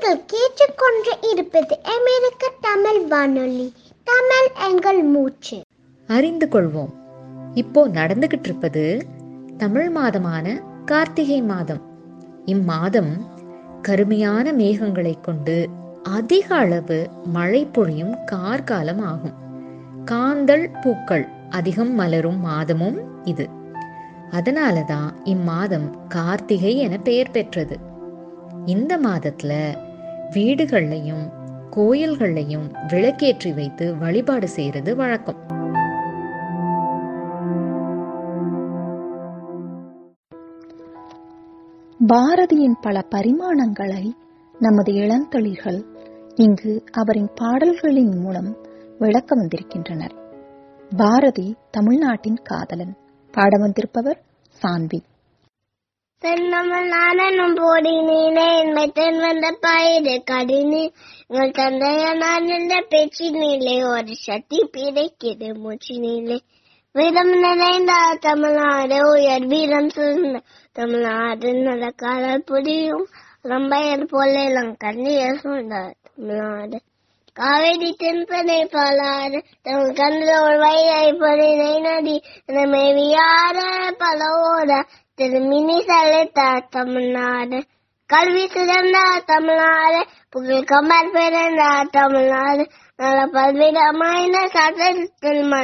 நீங்கள் கேட்டுக்கொண்டு இருப்பது அமெரிக்க தமிழ் வானொலி தமிழ் எங்கள் மூச்சு அறிந்து கொள்வோம் இப்போ நடந்துகிட்டு இருப்பது தமிழ் மாதமான கார்த்திகை மாதம் இம்மாதம் கருமையான மேகங்களை கொண்டு அதிக அளவு மழை பொழியும் கார்காலம் ஆகும் காந்தல் பூக்கள் அதிகம் மலரும் மாதமும் இது அதனால தான் இம்மாதம் கார்த்திகை என பெயர் பெற்றது இந்த மாதத்துல வீடுகள்லையும் கோயில்கள்லையும் விளக்கேற்றி வைத்து வழிபாடு செய்யறது வழக்கம் பாரதியின் பல பரிமாணங்களை நமது இளந்தளிர்கள் இங்கு அவரின் பாடல்களின் மூலம் விளக்க வந்திருக்கின்றனர் பாரதி தமிழ்நாட்டின் காதலன் பாட வந்திருப்பவர் சான்வி நானும் போடினேனே என்மை தென் வந்த பயிறு கடினே எங்கள் தந்தைய நான் என்ற பேச்சினிலே ஒரு சக்தி பிடைக்கிறது மூச்சினிலே வீரம் நிறைந்த தமிழ்நாடு உயர் வீரம் சிறந்த தமிழ்நாடு நடக்காத புரியும் ரம்பையர் போல கண்ணியர் சூழ்ந்த தமிழ்நாடு காவேரி தென்பனை பாலாறு தமிழ் கண்களோடு வைகை பொறினை நதி மேவியார பலவோட திருமினி செலுத்த தமிழ்நாடு கல்வி சிறந்த தமிழ்நாடு புகழ் கமர் பிறந்த தமிழ்நாடு நல்ல பல்விதமான சட்டத்தில்